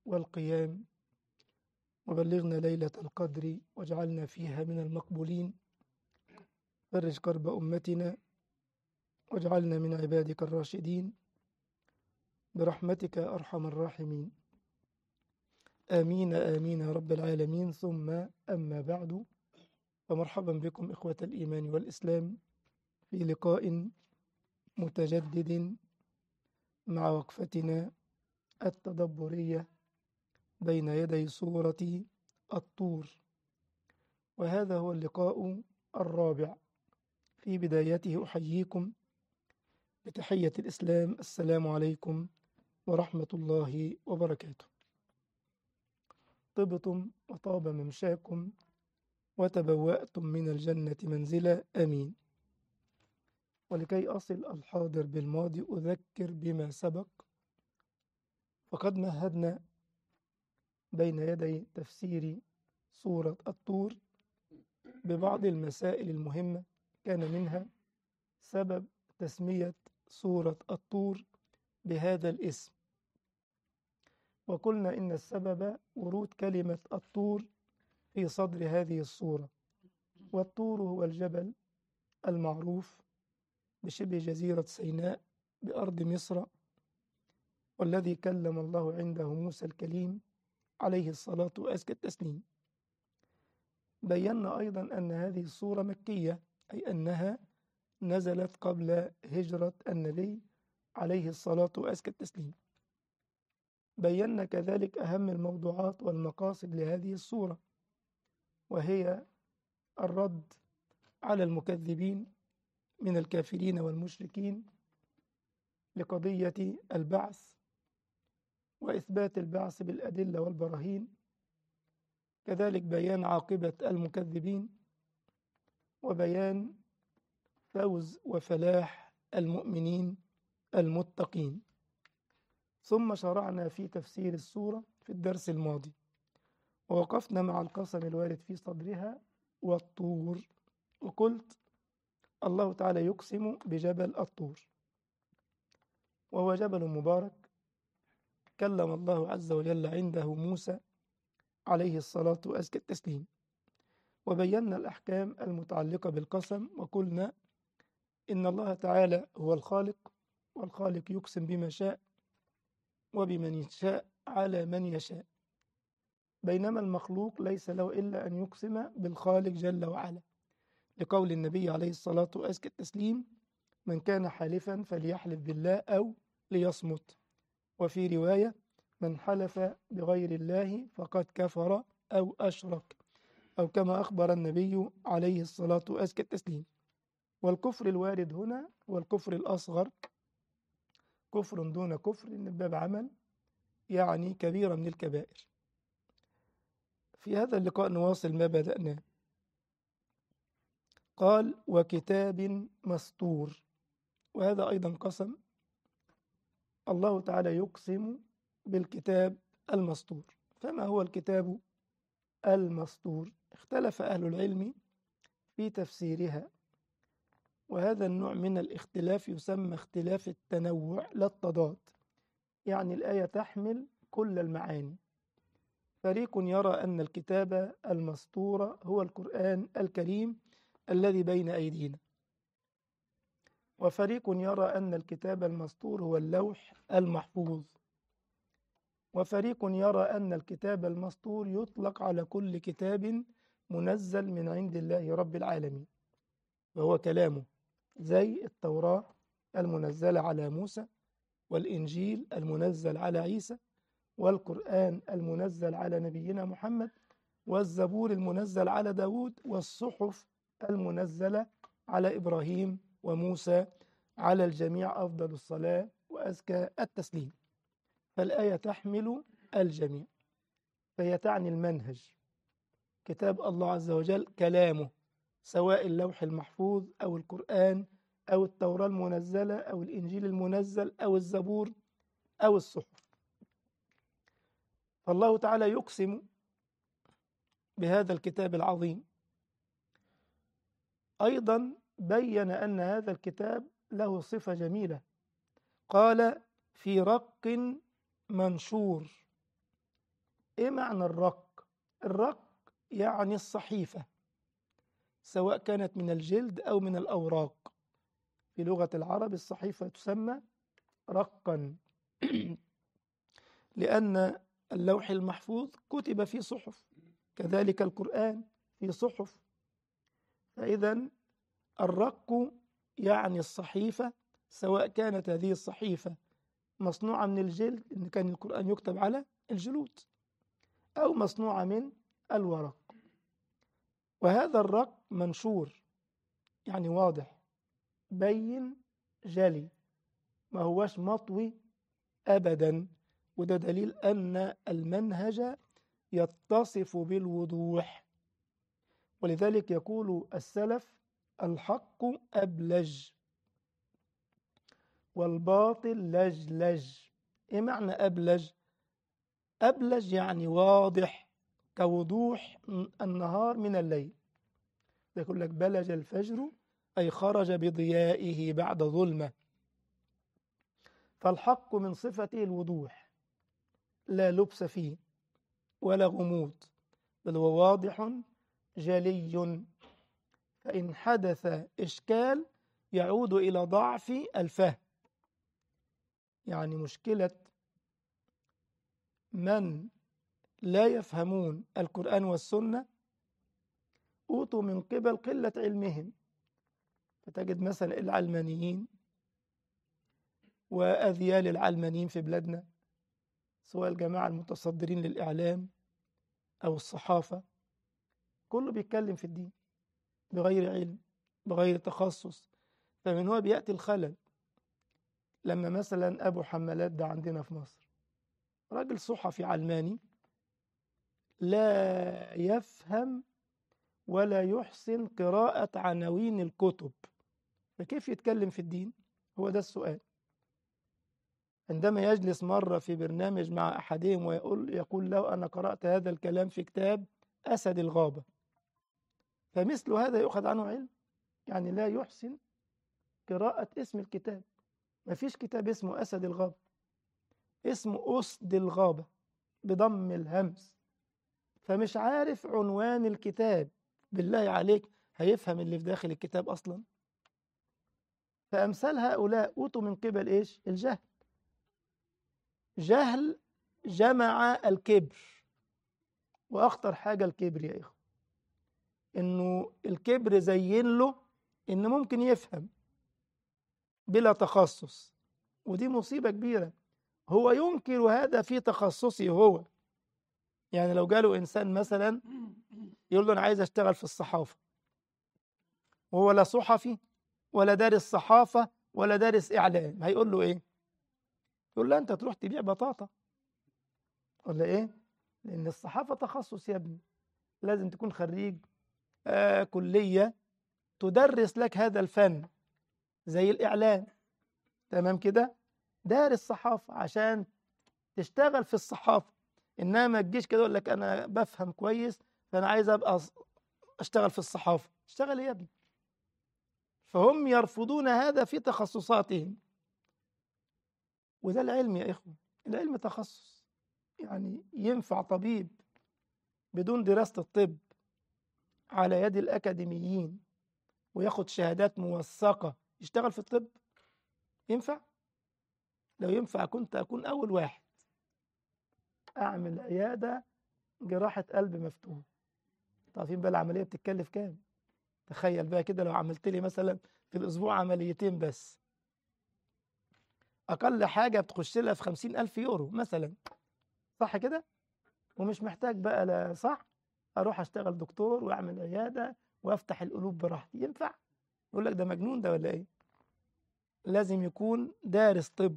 والقيام وبلغنا ليلة القدر واجعلنا فيها من المقبولين فرج كرب أمتنا واجعلنا من عبادك الراشدين برحمتك يا أرحم الراحمين آمين آمين يا رب العالمين ثم أما بعد فمرحبا بكم إخوة الإيمان والإسلام في لقاء متجدد مع وقفتنا التدبرية بين يدي سورة الطور وهذا هو اللقاء الرابع في بدايته أحييكم بتحية الإسلام السلام عليكم ورحمة الله وبركاته طبتم وطاب ممشاكم وتبوأتم من الجنة منزلا آمين ولكي أصل الحاضر بالماضي أذكر بما سبق فقد مهدنا بين يدي تفسير سورة الطور ببعض المسائل المهمة كان منها سبب تسمية سورة الطور بهذا الاسم وقلنا إن السبب ورود كلمة الطور في صدر هذه الصورة والطور هو الجبل المعروف بشبه جزيرة سيناء بأرض مصر والذي كلم الله عنده موسى الكليم عليه الصلاة وأزكى التسليم بينا أيضا أن هذه الصورة مكية أي أنها نزلت قبل هجرة النبي عليه الصلاة وأزكى التسليم بينا كذلك أهم الموضوعات والمقاصد لهذه الصورة وهي الرد على المكذبين من الكافرين والمشركين لقضية البعث وإثبات البعث بالأدلة والبراهين كذلك بيان عاقبة المكذبين وبيان فوز وفلاح المؤمنين المتقين ثم شرعنا في تفسير السورة في الدرس الماضي ووقفنا مع القسم الوارد في صدرها والطور وقلت الله تعالى يقسم بجبل الطور وهو جبل مبارك كلم الله عز وجل عنده موسى عليه الصلاة وأزكى التسليم وبينا الأحكام المتعلقة بالقسم وقلنا إن الله تعالى هو الخالق والخالق يقسم بما شاء وبمن يشاء على من يشاء بينما المخلوق ليس له إلا أن يقسم بالخالق جل وعلا لقول النبي عليه الصلاة وأزكى التسليم من كان حالفا فليحلف بالله أو ليصمت وفي رواية من حلف بغير الله فقد كفر أو أشرك أو كما أخبر النبي عليه الصلاة وأزكى التسليم والكفر الوارد هنا هو الكفر الأصغر كفر دون كفر إن باب عمل يعني كبيرة من الكبائر في هذا اللقاء نواصل ما بدأناه قال وكتاب مسطور وهذا أيضا قسم الله تعالى يقسم بالكتاب المسطور فما هو الكتاب المسطور اختلف أهل العلم في تفسيرها وهذا النوع من الاختلاف يسمى اختلاف التنوع لا التضاد يعني الآية تحمل كل المعاني فريق يرى أن الكتاب المسطور هو القرآن الكريم الذي بين أيدينا وفريق يرى أن الكتاب المسطور هو اللوح المحفوظ وفريق يرى أن الكتاب المسطور يطلق على كل كتاب منزل من عند الله رب العالمين وهو كلامه زي التوراة المنزلة على موسى والإنجيل المنزل على عيسى والقرآن المنزل على نبينا محمد والزبور المنزل على داود والصحف المنزلة على إبراهيم وموسى على الجميع أفضل الصلاة وأزكى التسليم فالآية تحمل الجميع فهي تعني المنهج كتاب الله عز وجل كلامه سواء اللوح المحفوظ أو القرآن أو التوراة المنزلة أو الإنجيل المنزل أو الزبور أو الصحف فالله تعالى يقسم بهذا الكتاب العظيم أيضا بين أن هذا الكتاب له صفة جميلة قال في رق منشور إيه معنى الرق؟ الرق يعني الصحيفة سواء كانت من الجلد أو من الأوراق في لغة العرب الصحيفة تسمى رقا لأن اللوح المحفوظ كتب في صحف كذلك القرآن في صحف فإذا الرق يعني الصحيفة سواء كانت هذه الصحيفة مصنوعة من الجلد إن كان القرآن يكتب على الجلود أو مصنوعة من الورق وهذا الرق منشور يعني واضح بين جلي ما هوش مطوي أبدا وده دليل أن المنهج يتصف بالوضوح ولذلك يقول السلف الحق أبلج والباطل لجلج إيه معنى أبلج؟ أبلج يعني واضح كوضوح النهار من الليل يقول لك بلج الفجر أي خرج بضيائه بعد ظلمة فالحق من صفته الوضوح لا لبس فيه ولا غموض بل هو واضح جلي فإن حدث إشكال يعود إلى ضعف الفهم يعني مشكلة من لا يفهمون القرآن والسنة أوتوا من قبل قلة علمهم فتجد مثلا العلمانيين وأذيال العلمانيين في بلادنا سواء الجماعة المتصدرين للإعلام أو الصحافة كله بيتكلم في الدين بغير علم بغير تخصص فمن هو بيأتي الخلل لما مثلا أبو حمالات ده عندنا في مصر راجل صحفي علماني لا يفهم ولا يحسن قراءة عناوين الكتب فكيف يتكلم في الدين هو ده السؤال عندما يجلس مرة في برنامج مع أحدهم ويقول يقول له أنا قرأت هذا الكلام في كتاب أسد الغابة فمثل هذا يؤخذ عنه علم يعني لا يحسن قراءة اسم الكتاب ما فيش كتاب اسمه أسد الغابة اسمه أسد الغابة بضم الهمس فمش عارف عنوان الكتاب بالله عليك هيفهم اللي في داخل الكتاب أصلا فأمثال هؤلاء أوتوا من قبل إيش الجهل جهل جمع الكبر وأخطر حاجة الكبر يا إخوة إنه الكبر زين له إن ممكن يفهم بلا تخصص ودي مصيبة كبيرة هو ينكر هذا في تخصصه هو يعني لو جاله إنسان مثلا يقول له أنا عايز أشتغل في الصحافة وهو لا صحفي ولا دارس صحافة ولا دارس إعلام هيقول له إيه؟ يقول له أنت تروح تبيع بطاطا ولا إيه؟ لأن الصحافة تخصص يا ابني لازم تكون خريج آه كلية تدرس لك هذا الفن زي الإعلام تمام كده؟ دارس صحافة عشان تشتغل في الصحافة إنما ما تجيش كده يقول لك أنا بفهم كويس فأنا عايز أبقى أشتغل في الصحافة اشتغل يا ابني فهم يرفضون هذا في تخصصاتهم وده العلم يا إخوة العلم تخصص يعني ينفع طبيب بدون دراسة الطب على يد الأكاديميين وياخد شهادات موثقة يشتغل في الطب ينفع؟ لو ينفع كنت أكون أول واحد أعمل عيادة جراحة قلب مفتوح عارفين بقى العملية بتتكلف كام؟ تخيل بقى كده لو عملت لي مثلا في الأسبوع عمليتين بس أقل حاجة بتخش لها في خمسين ألف يورو مثلا صح كده؟ ومش محتاج بقى لا صح؟ أروح أشتغل دكتور وأعمل عيادة وأفتح القلوب براحتي ينفع؟ يقول لك ده مجنون ده ولا إيه؟ لازم يكون دارس طب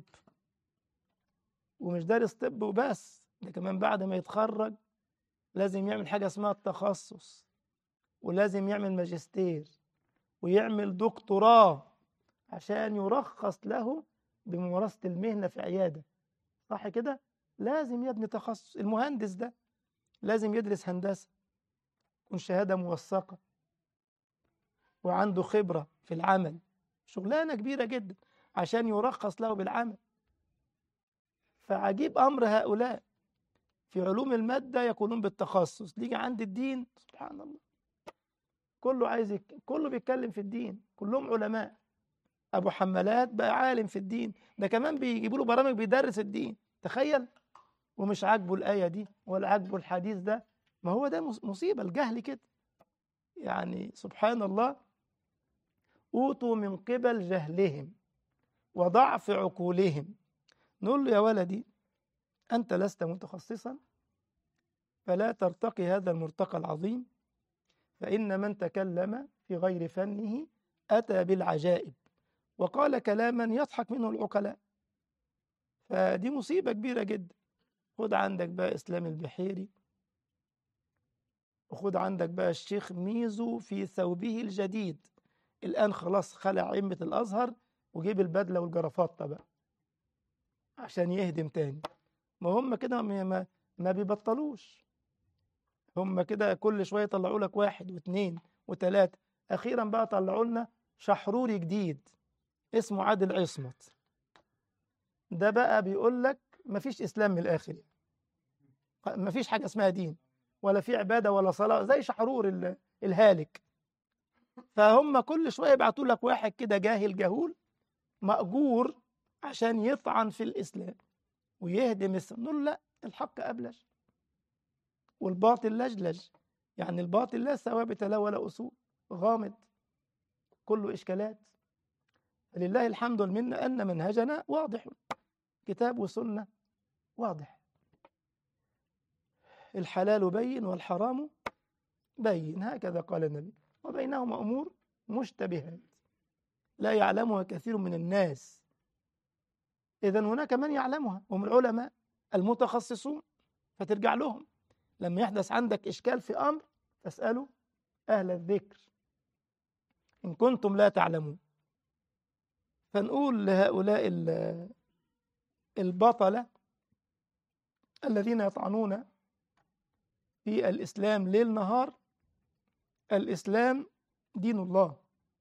ومش دارس طب وبس ده كمان بعد ما يتخرج لازم يعمل حاجة اسمها التخصص ولازم يعمل ماجستير ويعمل دكتوراه عشان يرخص له بممارسة المهنة في عيادة صح كده؟ لازم يا ابني تخصص المهندس ده لازم يدرس هندسة يكون شهادة موثقة وعنده خبرة في العمل شغلانة كبيرة جدا عشان يرخص له بالعمل فعجيب أمر هؤلاء في علوم المادة يقولون بالتخصص نيجي عند الدين سبحان الله كله عايز يك... كله بيتكلم في الدين كلهم علماء أبو حمالات بقى عالم في الدين ده كمان بيجيبوا له برامج بيدرس الدين تخيل ومش عاجبه الآية دي ولا عاجبه الحديث ده ما هو ده مصيبة الجهل كده يعني سبحان الله أوتوا من قبل جهلهم وضعف عقولهم نقول له يا ولدي أنت لست متخصصا فلا ترتقي هذا المرتقى العظيم فإن من تكلم في غير فنه أتى بالعجائب وقال كلاما يضحك منه العقلاء فدي مصيبة كبيرة جدا خد عندك بقى إسلام البحيري وخد عندك بقى الشيخ ميزو في ثوبه الجديد الآن خلاص خلع عمة الأزهر وجيب البدلة والجرافطة بقى عشان يهدم تاني ما هم كده ما, ما بيبطلوش هم كده كل شوية يطلعوا لك واحد واثنين وثلاثة أخيرا بقى طلعوا لنا شحروري جديد اسمه عادل عصمت ده بقى بيقول لك مفيش إسلام من الآخر مفيش حاجة اسمها دين ولا في عبادة ولا صلاة زي شحرور الهالك فهم كل شوية يبعتوا لك واحد كده جاهل جهول مأجور عشان يطعن في الإسلام ويهدم السنة نقول لا الحق أبلج والباطل لجلج يعني الباطل لا ثوابت له ولا أصول غامض كله إشكالات لله الحمد والمنة أن منهجنا واضح كتاب وسنة واضح الحلال بين والحرام بين هكذا قال النبي وبينهما أمور مشتبهات لا يعلمها كثير من الناس إذا هناك من يعلمها هم العلماء المتخصصون فترجع لهم لما يحدث عندك إشكال في أمر فاسألوا أهل الذكر إن كنتم لا تعلمون فنقول لهؤلاء البطلة الذين يطعنون في الإسلام ليل نهار الإسلام دين الله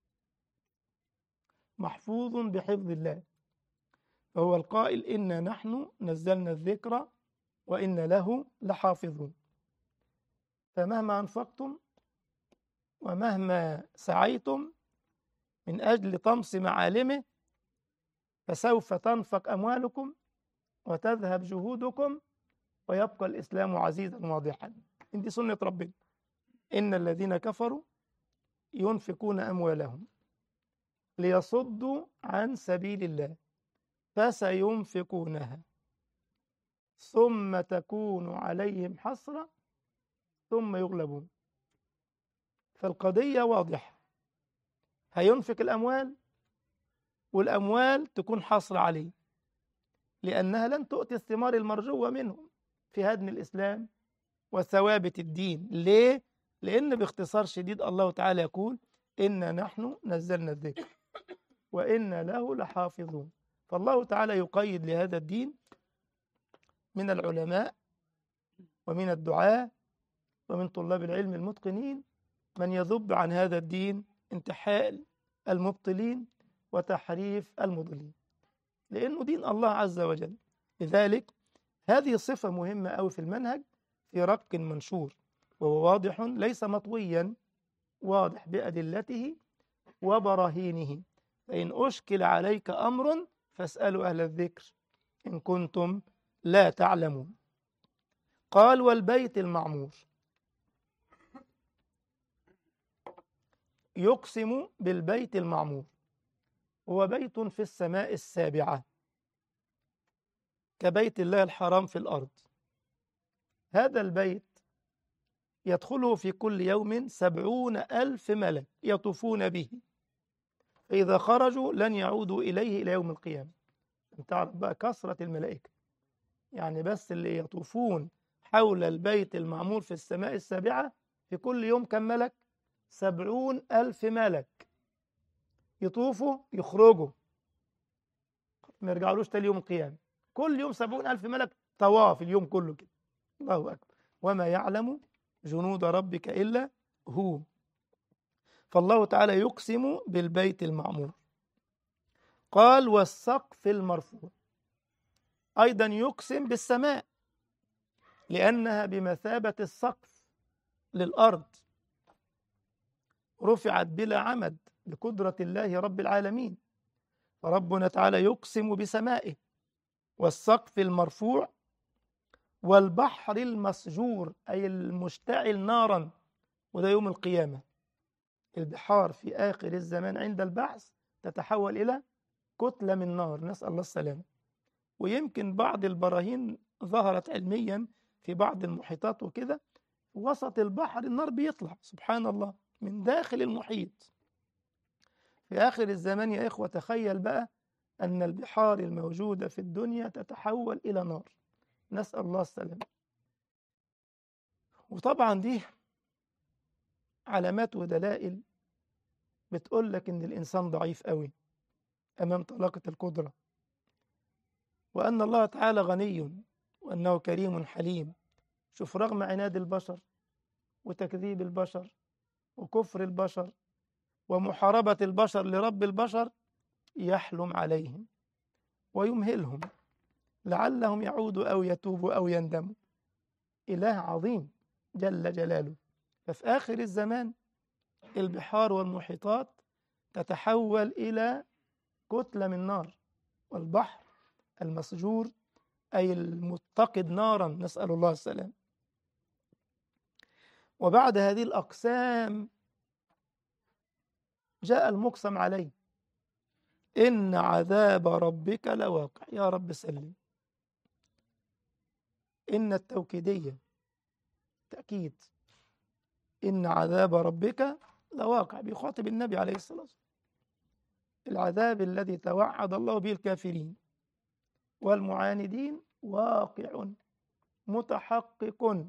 محفوظ بحفظ الله فهو القائل إنا نحن نزلنا الذكر وإن له لحافظون فمهما أنفقتم ومهما سعيتم من أجل طمس معالمه فسوف تنفق أموالكم وتذهب جهودكم ويبقى الإسلام عزيزا واضحا دي سنة ربنا إن الذين كفروا ينفقون أموالهم ليصدوا عن سبيل الله فسينفقونها ثم تكون عليهم حسرة ثم يغلبون فالقضية واضحة هينفق الأموال والأموال تكون حصر عليه لأنها لن تؤتي الثمار المرجوة منهم في هدم الإسلام وثوابت الدين ليه؟ لأن باختصار شديد الله تعالى يقول إنا نحن نزلنا الذكر وإنا له لحافظون فالله تعالى يقيد لهذا الدين من العلماء ومن الدعاة ومن طلاب العلم المتقنين من يذب عن هذا الدين انتحال المبطلين وتحريف المضلين لأنه دين الله عز وجل لذلك هذه صفة مهمة أوي في المنهج في رق منشور وهو واضح ليس مطويا واضح بأدلته وبراهينه فإن أشكل عليك أمر فاسألوا أهل الذكر إن كنتم لا تعلمون قال والبيت المعمور يقسم بالبيت المعمور هو بيت في السماء السابعة كبيت الله الحرام في الأرض هذا البيت يدخله في كل يوم سبعون ألف ملك يطوفون به فإذا خرجوا لن يعودوا إليه إلى يوم القيامة تعرف بقى كثرة الملائكة يعني بس اللي يطوفون حول البيت المعمور في السماء السابعة في كل يوم كم ملك سبعون ألف ملك يطوفوا يخرجوا ما يرجعولوش تاني يوم القيامة كل يوم سبعون ألف ملك طواف اليوم كله كده الله أكبر وما يعلم جنود ربك إلا هو فالله تعالى يقسم بالبيت المعمور قال والسقف المرفوع أيضا يقسم بالسماء لأنها بمثابة السقف للأرض رفعت بلا عمد بقدرة الله رب العالمين فربنا تعالى يقسم بسمائه والسقف المرفوع والبحر المسجور أي المشتعل نارا وده يوم القيامة البحار في آخر الزمان عند البعث تتحول إلى كتلة من نار نسأل الله السلامة ويمكن بعض البراهين ظهرت علميا في بعض المحيطات وكده وسط البحر النار بيطلع سبحان الله من داخل المحيط في آخر الزمان يا إخوة تخيل بقى أن البحار الموجودة في الدنيا تتحول إلى نار نسأل الله السلامة وطبعا دي علامات ودلائل بتقول لك إن الإنسان ضعيف قوي أمام طلاقة القدرة وأن الله تعالى غني وأنه كريم حليم شوف رغم عناد البشر وتكذيب البشر وكفر البشر ومحاربة البشر لرب البشر يحلم عليهم ويمهلهم لعلهم يعودوا أو يتوبوا أو يندموا إله عظيم جل جلاله ففي آخر الزمان البحار والمحيطات تتحول إلى كتلة من نار والبحر المسجور أي المتقد نارا نسأل الله السلام وبعد هذه الأقسام جاء المقسم عليه إن عذاب ربك لواقع يا رب سلم إن التوكيدية تأكيد إن عذاب ربك لواقع بيخاطب النبي عليه الصلاة والسلام العذاب الذي توعد الله به الكافرين والمعاندين واقع متحقق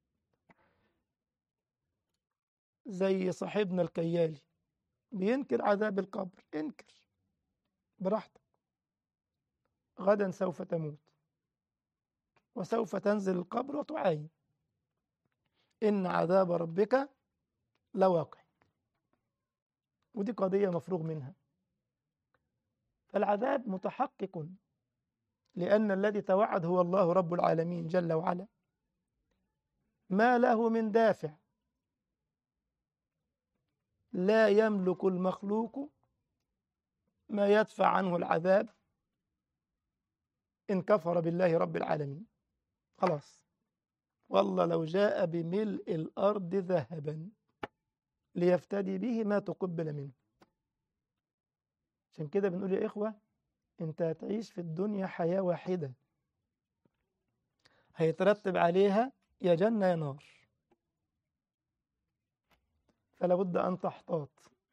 زي صاحبنا الكيالي بينكر عذاب القبر انكر براحتك غدا سوف تموت وسوف تنزل القبر وتعاين إن عذاب ربك لواقع ودي قضية مفروغ منها فالعذاب متحقق لأن الذي توعد هو الله رب العالمين جل وعلا ما له من دافع لا يملك المخلوق ما يدفع عنه العذاب إن كفر بالله رب العالمين خلاص والله لو جاء بملء الأرض ذهبا ليفتدي به ما تقبل منه عشان كده بنقول يا إخوة أنت هتعيش في الدنيا حياة واحدة هيترتب عليها يا جنة يا نار فلا بد أن تحتاط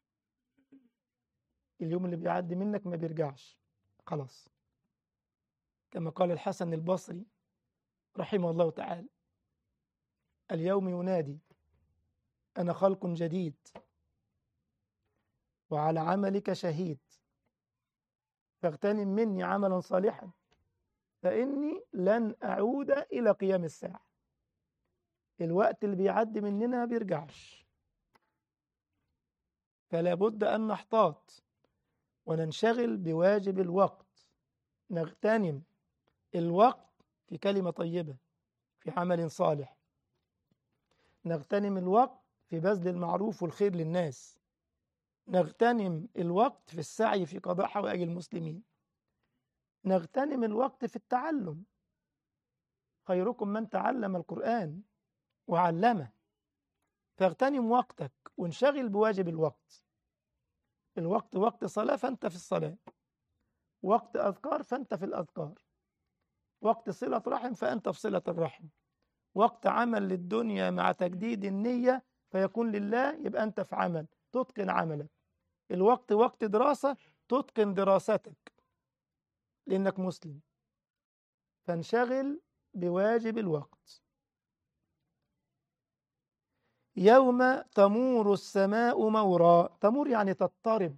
اليوم اللي بيعدي منك ما بيرجعش خلاص كما قال الحسن البصري رحمه الله تعالى اليوم ينادي أنا خلق جديد وعلى عملك شهيد فاغتنم مني عملا صالحا فإني لن أعود إلى قيام الساعة الوقت اللي بيعدي مننا ما بيرجعش فلا بد أن نحتاط وننشغل بواجب الوقت نغتنم الوقت في كلمة طيبة في عمل صالح نغتنم الوقت في بذل المعروف والخير للناس نغتنم الوقت في السعي في قضاء حوائج المسلمين نغتنم الوقت في التعلم خيركم من تعلم القرآن وعلمه فاغتنم وقتك وانشغل بواجب الوقت الوقت وقت صلاة فأنت في الصلاة وقت أذكار فأنت في الأذكار وقت صلة رحم فأنت في صلة الرحم وقت عمل للدنيا مع تجديد النية فيكون لله يبقى أنت في عمل تتقن عملك الوقت وقت دراسة تتقن دراستك لأنك مسلم فانشغل بواجب الوقت يوم تمور السماء مورا تمور يعني تضطرب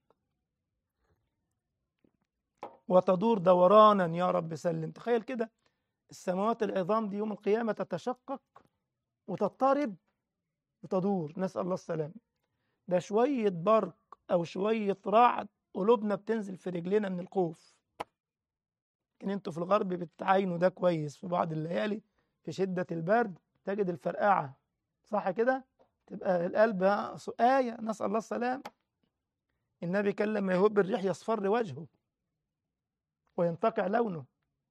وتدور دورانا يا رب سلم تخيل كده السماوات العظام دي يوم القيامة تتشقق وتضطرب وتدور نسأل الله السلامة ده شوية برق أو شوية رعد قلوبنا بتنزل في رجلنا من الخوف لكن انتوا في الغرب بتعاينوا ده كويس في بعض الليالي في شدة البرد تجد الفرقعة صح كده تبقى القلب آية نسأل الله السلام النبي كان لما يهب الريح يصفر وجهه وينتقع لونه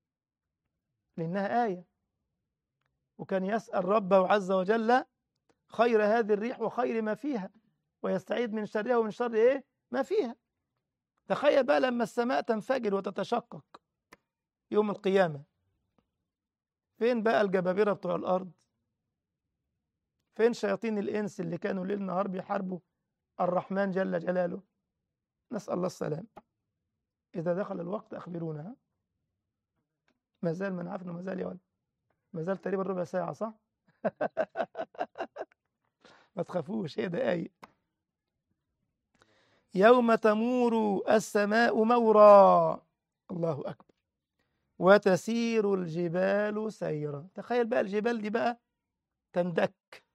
لأنها آية وكان يسأل ربه عز وجل خير هذه الريح وخير ما فيها ويستعيد من شرها ومن شر إيه ما فيها تخيل بقى لما السماء تنفجر وتتشقق يوم القيامة فين بقى الجبابرة بتوع الأرض فين شياطين الإنس اللي كانوا ليل نهار بيحاربوا الرحمن جل جلاله نسأل الله السلام إذا دخل الوقت أخبرونا ما زال من عارف إنه ما زال يا ولد ما زال تقريبا ربع ساعة صح؟ ما تخافوش هي دقايق يوم تمور السماء مورا الله أكبر وتسير الجبال سيرا تخيل بقى الجبال دي بقى تندك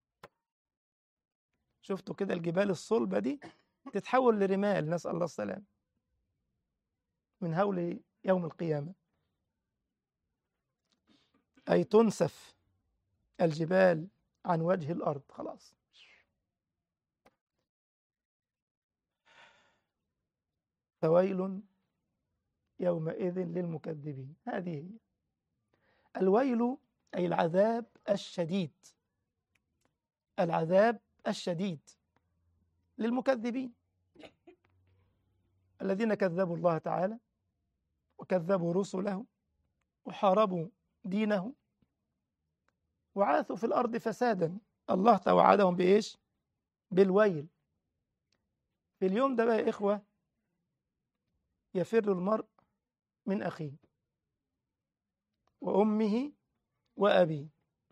شفتوا كده الجبال الصلبة دي تتحول لرمال نسأل الله السلام من هول يوم القيامة أي تنسف الجبال عن وجه الأرض خلاص فويل يومئذ للمكذبين هذه هي الويل أي العذاب الشديد العذاب الشديد للمكذبين الذين كذبوا الله تعالى وكذبوا رسله وحاربوا دينه وعاثوا في الأرض فسادا الله توعدهم بإيش؟ بالويل في اليوم ده بقى يا إخوة يفر المرء من أخيه وأمه وأبيه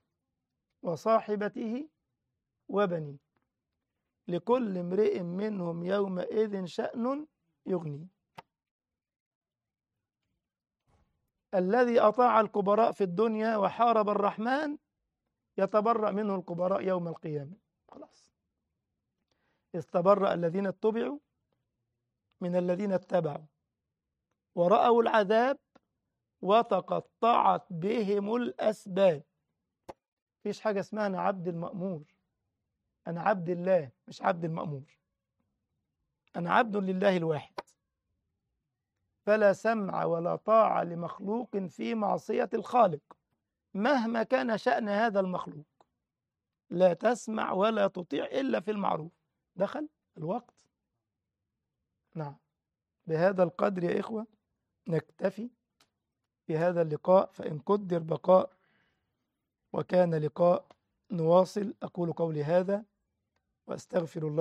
وصاحبته وبنيه لكل امرئ منهم يومئذ شأن يغني الذي أطاع الكبراء في الدنيا وحارب الرحمن يتبرأ منه الكبراء يوم القيامة خلاص استبرأ الذين اتبعوا من الذين اتبعوا ورأوا العذاب وتقطعت بهم الأسباب فيش حاجة اسمها أنا عبد المأمور أنا عبد الله مش عبد المأمور أنا عبد لله الواحد فلا سمع ولا طاعة لمخلوق في معصية الخالق مهما كان شأن هذا المخلوق لا تسمع ولا تطيع إلا في المعروف دخل الوقت نعم بهذا القدر يا إخوة نكتفي في هذا اللقاء فإن قدر بقاء وكان لقاء نواصل أقول قولي هذا وأستغفر الله